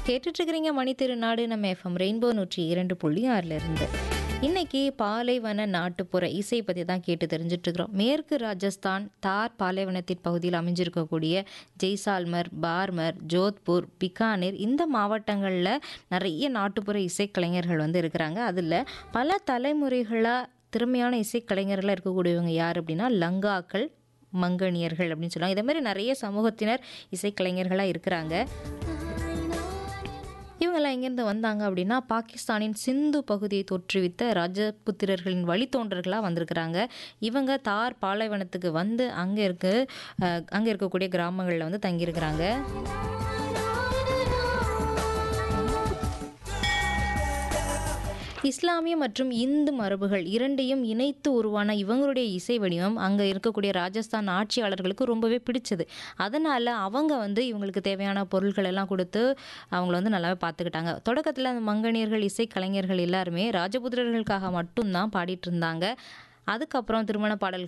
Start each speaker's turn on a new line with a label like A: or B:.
A: கேட்டுட்ருக்கிறீங்க மணி திருநாடு நம்ம FM rainbow நூற்றி இரண்டு புள்ளி ஆறில் இருந்து இன்னைக்கு பாலைவன நாட்டுப்புற இசை பற்றி தான் கேட்டு தெரிஞ்சிட்ருக்கிறோம் மேற்கு ராஜஸ்தான் தார் பாலைவனத்தின் பகுதியில் அமைஞ்சிருக்கக்கூடிய ஜெய்சால்மர் பார்மர் ஜோத்பூர் பிகானேர் இந்த மாவட்டங்களில் நிறைய நாட்டுப்புற இசைக்கலைஞர்கள் வந்து இருக்கிறாங்க அதில் பல தலைமுறைகளாக திறமையான இசைக்கலைஞர்களாக இருக்கக்கூடியவங்க யார் அப்படின்னா லங்காக்கள் மங்கனியர்கள் அப்படின்னு சொல்லுவாங்க இதே மாதிரி நிறைய சமூகத்தினர் இசைக்கலைஞர்களாக இருக்கிறாங்க இவங்கெல்லாம் எங்கேருந்து வந்தாங்க அப்படின்னா பாகிஸ்தானின் சிந்து பகுதியை தோற்றுவித்த ராஜபுத்திரர்களின் வழித்தோன்றர்களாக வந்திருக்கிறாங்க இவங்க தார் பாலைவனத்துக்கு வந்து அங்கே இருக்க அஹ், அங்கே இருக்கக்கூடிய கிராமங்களில் வந்து தங்கியிருக்கிறாங்க இஸ்லாமிய மற்றும் இந்து மரபுகள் இரண்டையும் இணைத்து உருவான இவங்களுடைய இசை வடிவம் அங்கே இருக்கக்கூடிய ராஜஸ்தான் ஆட்சியாளர்களுக்கு ரொம்பவே பிடிச்சது அதனால் அவங்க வந்து இவங்களுக்கு தேவையான பொருட்கள் எல்லாம் கொடுத்து அவங்கள வந்து நல்லாவே பார்த்துக்கிட்டாங்க தொடக்கத்தில் அந்த மங்கனியர்கள் இசை கலைஞர்கள் எல்லாருமே ராஜபுத்திரர்களுக்காக மட்டும்தான் பாடிட்டு இருந்தாங்க அதுக்கப்புறம் திருமண பாடல்கள்